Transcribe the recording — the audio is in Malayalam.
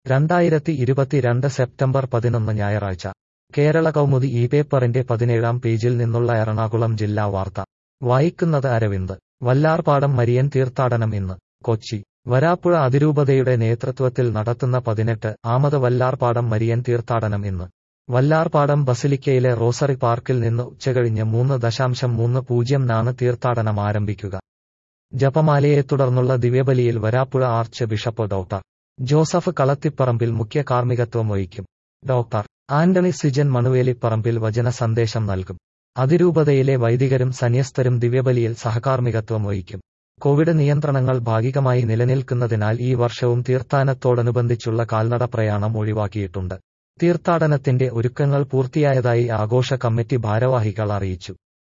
രണ്ടായിരത്തി ഇരുപത്തിരണ്ട് സെപ്റ്റംബർ പതിനൊന്ന് ഞായറാഴ്ച കേരള കൗമുദി ഈ പേപ്പറിന്റെ പതിനേഴാം പേജിൽ നിന്നുള്ള എറണാകുളം ജില്ലാ വാർത്ത വായിക്കുന്നത് അരവിന്ദ് വല്ലാർപാടം മരിയൻ തീർത്ഥാടനം ഇന്ന് കൊച്ചി വരാപ്പുഴ അതിരൂപതയുടെ നേതൃത്വത്തിൽ നടത്തുന്ന പതിനെട്ട് ആമത് വല്ലാർപാടം മരിയൻ തീർത്ഥാടനം ഇന്ന് വല്ലാർപാടം ബസിലിക്കയിലെ റോസറി പാർക്കിൽ നിന്ന് ഉച്ചകഴിഞ്ഞ് മൂന്ന് ദശാംശം മൂന്ന് പൂജ്യം നാണ് തീർത്ഥാടനം ആരംഭിക്കുക ജപമാലയെ തുടർന്നുള്ള ദിവ്യബലിയിൽ Varapuzha arch bishop doctor Joseph Kalathiparambil മുഖ്യ കാർമ്മികത്വം വഹിക്കും ഡോക്ടർ ആന്റണി സിജൻ മണുവേലിപ്പറമ്പിൽ വചന സന്ദേശം നൽകും അതിരൂപതയിലെ വൈദികരും സന്യസ്തരും ദിവ്യബലിയിൽ സഹകാർമ്മികത്വം വഹിക്കും കോവിഡ് നിയന്ത്രണങ്ങൾ ഭാഗികമായി നിലനിൽക്കുന്നതിനാൽ ഈ വർഷവും തീർത്ഥാനത്തോടനുബന്ധിച്ചുള്ള കാൽനട പ്രയാണം ഒഴിവാക്കിയിട്ടുണ്ട് തീർത്ഥാടനത്തിന്റെ ഒരുക്കങ്ങൾ പൂർത്തിയായതായി ആഘോഷ കമ്മിറ്റി ഭാരവാഹികൾ അറിയിച്ചു